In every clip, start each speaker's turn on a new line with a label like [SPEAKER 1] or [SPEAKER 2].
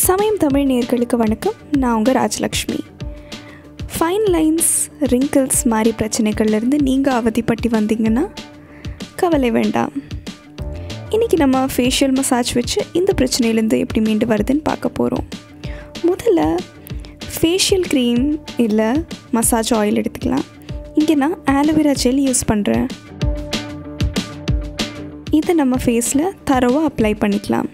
[SPEAKER 1] சமயம் தமிழ் நேர்களுக்கு வணக்கம் நான் உங்கள் ராஜலக்ஷ்மி ஃபைன் லைன்ஸ் ரிங்கிள்ஸ் மாதிரி பிரச்சனைகள்லேருந்து நீங்கள் அவதிப்பட்டு வந்தீங்கன்னா கவலை வேண்டாம் இன்றைக்கி நம்ம ஃபேஷியல் மசாஜ் வச்சு இந்த பிரச்சனையிலேருந்து எப்படி மீண்டு வருதுன்னு பார்க்க போகிறோம் முதல்ல ஃபேஷியல் க்ரீம் இல்லை மசாஜ் ஆயில் எடுத்துக்கலாம் இங்கே நான் ஆலோவேரா ஜெல் யூஸ் பண்ணுறேன் இதை நம்ம ஃபேஸில் தரவாக அப்ளை பண்ணிக்கலாம்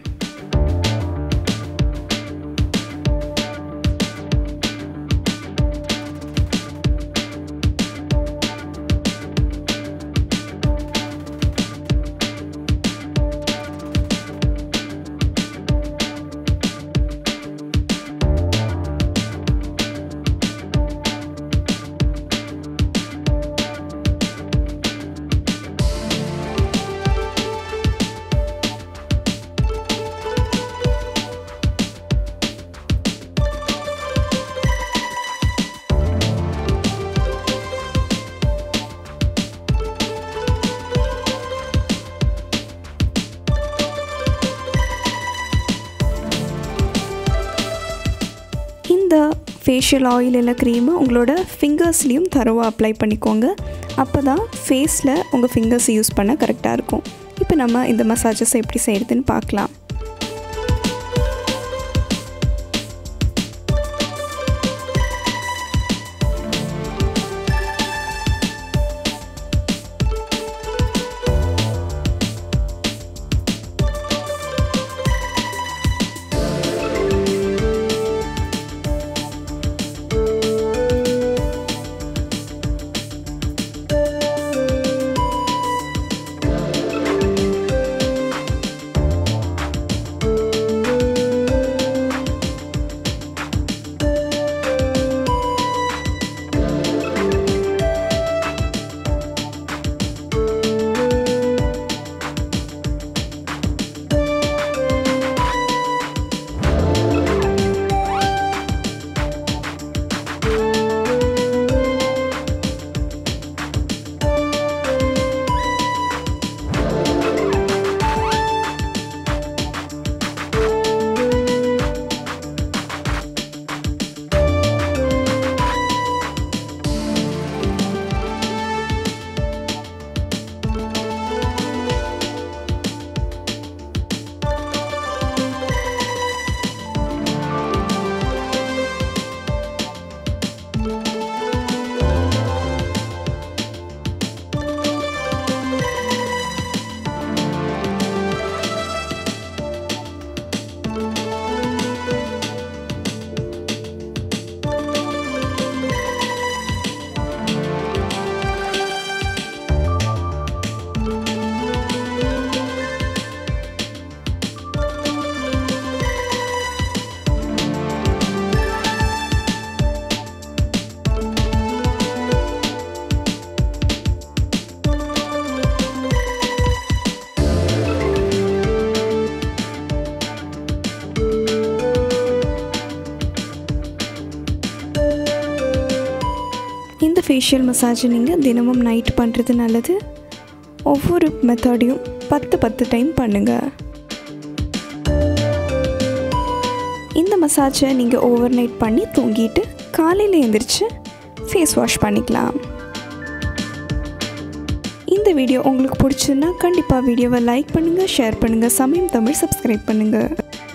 [SPEAKER 1] இந்த ஃபேஷியல் ஆயில் இல்லை க்ரீமை உங்களோட ஃபிங்கர்ஸ்லேயும் தரவாக அப்ளை பண்ணிக்கோங்க அப்போ தான் ஃபேஸில் உங்கள் ஃபிங்கர்ஸ் யூஸ் பண்ண கரெக்டாக இருக்கும் இப்போ நம்ம இந்த மசாஜஸ் எப்படி செய்கிறதுன்னு பார்க்கலாம் இந்த ஃபேஷியல் மசாஜை நீங்கள் தினமும் நைட் பண்ணுறது நல்லது ஒவ்வொரு மெத்தடையும் பத்து பத்து டைம் பண்ணுங்கள் இந்த மசாஜை நீங்கள் ஓவர் நைட் பண்ணி தூங்கிட்டு காலையில் எழுந்திரிச்சு ஃபேஸ் வாஷ் பண்ணிக்கலாம் இந்த வீடியோ உங்களுக்கு பிடிச்சதுன்னா கண்டிப்பாக வீடியோவை லைக் பண்ணுங்கள் ஷேர் பண்ணுங்கள் சமயம் தமிழ் சப்ஸ்கிரைப் பண்ணுங்கள்